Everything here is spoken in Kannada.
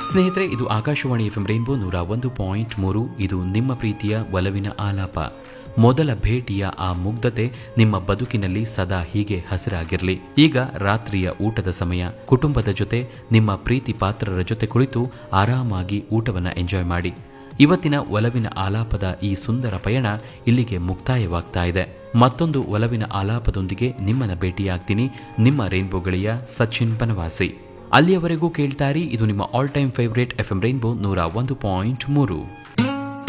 ಸ್ನೇಹಿತರೆ ಇದು ಆಕಾಶವಾಣಿ ಎಫ್ ರೈನ್ಬೋ ನೂರ ಒಂದು ಪಾಯಿಂಟ್ ಮೂರು ಇದು ನಿಮ್ಮ ಪ್ರೀತಿಯ ಒಲವಿನ ಆಲಾಪ ಮೊದಲ ಭೇಟಿಯ ಆ ಮುಗ್ಧತೆ ನಿಮ್ಮ ಬದುಕಿನಲ್ಲಿ ಸದಾ ಹೀಗೆ ಹಸಿರಾಗಿರಲಿ ಈಗ ರಾತ್ರಿಯ ಊಟದ ಸಮಯ ಕುಟುಂಬದ ಜೊತೆ ನಿಮ್ಮ ಪ್ರೀತಿ ಪಾತ್ರರ ಜೊತೆ ಕುಳಿತು ಆರಾಮಾಗಿ ಊಟವನ್ನು ಎಂಜಾಯ್ ಮಾಡಿ ಇವತ್ತಿನ ಒಲವಿನ ಆಲಾಪದ ಈ ಸುಂದರ ಪಯಣ ಇಲ್ಲಿಗೆ ಮುಕ್ತಾಯವಾಗ್ತಾ ಇದೆ ಮತ್ತೊಂದು ಒಲವಿನ ಆಲಾಪದೊಂದಿಗೆ ನಿಮ್ಮನ್ನ ಭೇಟಿಯಾಗ್ತೀನಿ ನಿಮ್ಮ ರೈನ್ಬೋ ಗೆಳೆಯ ಸಚಿನ್ ಬನವಾಸಿ ಅಲ್ಲಿಯವರೆಗೂ ಕೇಳ್ತಾರಿ ಇದು ನಿಮ್ಮ ಆಲ್ ಟೈಮ್ ಫೇವರೇಟ್ ಎಫ್ ಎಂ ರೈನ್ಬೋ ನೂರ ಒಂದು ಪಾಯಿಂಟ್ ಮೂರು